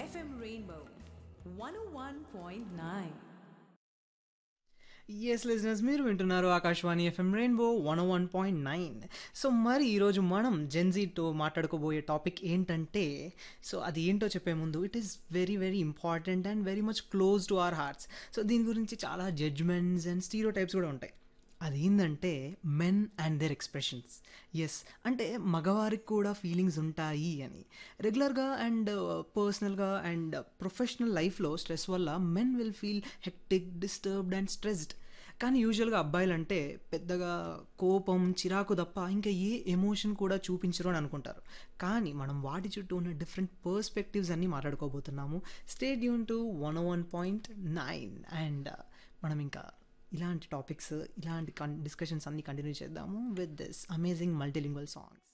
FM Rainbow 101.9. Yes listeners మీరు వింటున్నారు Akashvani F M rainbow one one point nine so మరి ఈరోజు మనం జెన్జీతో మాట్లాడుకోబోయే టాపిక్ ఏంటంటే సో అది ఏంటో చెప్పే ముందు it is very very important and very much close to our hearts so దీని గురించి చాలా జడ్జ్మెంట్స్ అండ్ స్టీరియో టైప్స్ కూడా ఉంటాయి అదేంటంటే మెన్ అండ్ దేర్ ఎక్స్ప్రెషన్స్ ఎస్ అంటే మగవారికి కూడా ఫీలింగ్స్ ఉంటాయి అని రెగ్యులర్గా అండ్ పర్సనల్గా అండ్ ప్రొఫెషనల్ లైఫ్లో స్ట్రెస్ వల్ల men will feel hectic disturbed and stressed కానీ యూజువల్గా అబ్బాయిలు అంటే పెద్దగా కోపం చిరాకు తప్ప ఇంకా ఏ ఎమోషన్ కూడా చూపించరు అని అనుకుంటారు కానీ మనం వాటి చుట్టూ ఉన్న డిఫరెంట్ పర్స్పెక్టివ్స్ అన్నీ మాట్లాడుకోబోతున్నాము స్టేట్ యూన్ to one one point nine and మనం ఇంకా ఇలాంటి టాపిక్స్ ఇలాంటి కన్ డిస్కషన్స్ అన్ని కంటిన్యూ చేద్దాము with this amazing multilingual songs